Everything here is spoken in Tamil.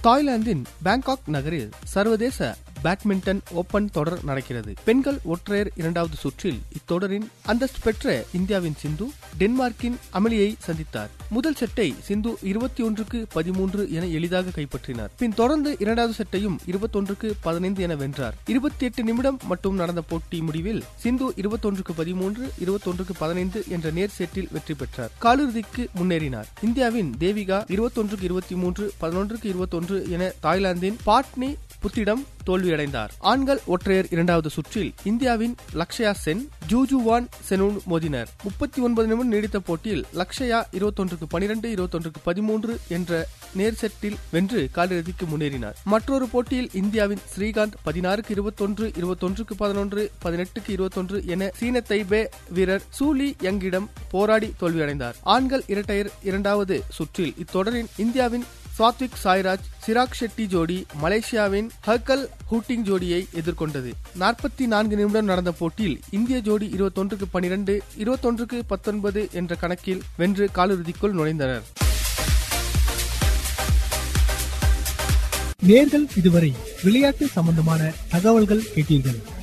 தாய்லாந்தின் பேங்காக் நகரில் சர்வதேச பேட்மிண்டன் ஓபன் தொடர் நடக்கிறது பெண்கள் ஒற்றையர் இரண்டாவது சுற்றில் இத்தொடரின் அந்தஸ்து பெற்ற இந்தியாவின் சிந்து டென்மார்க்கின் அமளியை சந்தித்தார் முதல் செட்டை சிந்து இருபத்தி ஒன்றுக்கு பதிமூன்று என எளிதாக கைப்பற்றினார் பின் தொடர்ந்து இரண்டாவது செட்டையும் இருபத்தொன்றுக்கு பதினைந்து என வென்றார் இருபத்தி எட்டு நிமிடம் மட்டும் நடந்த போட்டி முடிவில் சிந்து இருபத்தொன்றுக்கு பதிமூன்று இருபத்தொன்றுக்கு பதினைந்து என்ற நேர் செட்டில் வெற்றி பெற்றார் காலிறுதிக்கு முன்னேறினார் இந்தியாவின் தேவிகா இருபத்தொன்றுக்கு இருபத்தி மூன்று பதினொன்றுக்கு இருபத்தொன்று என தாய்லாந்தின் பாட்னி புத்திடம் தோல்வியடைந்தார் ஆண்கள் ஒற்றையர் இரண்டாவது சுற்றில் இந்தியாவின் லக்ஷயா சென் ஜூஜுவான் செனூன் மோதினர் முப்பத்தி ஒன்பது நிமிடம் நீடித்த போட்டியில் லக்ஷயா இருபத்தொன்றுக்கு பனிரெண்டு இருபத்தொன்றுக்கு பதிமூன்று என்ற நேர் செட்டில் வென்று காலிறுதிக்கு முன்னேறினார் மற்றொரு போட்டியில் இந்தியாவின் ஸ்ரீகாந்த் பதினாறுக்கு இருபத்தொன்று இருபத்தொன்றுக்கு பதினொன்று பதினெட்டுக்கு இருபத்தொன்று என சீன தைபே வீரர் சூலி யங்கிடம் போராடி தோல்வியடைந்தார் ஆண்கள் இரட்டையர் இரண்டாவது சுற்றில் இத்தொடரின் இந்தியாவின் சாத்விக் சாய்ராஜ் சிராக் ஷெட்டி ஜோடி மலேசியாவின் ஹர்கல் ஹூட்டிங் ஜோடியை எதிர்கொண்டது நாற்பத்தி நான்கு நிமிடம் நடந்த போட்டியில் இந்திய ஜோடி இருபத்தொன்றுக்கு பனிரெண்டு இருபத்தொன்றுக்கு பத்தொன்பது என்ற கணக்கில் வென்று காலிறுதிக்குள் நுழைந்தனர் நேர்கள் இதுவரை விளையாட்டு சம்பந்தமான தகவல்கள் கேட்டீர்கள்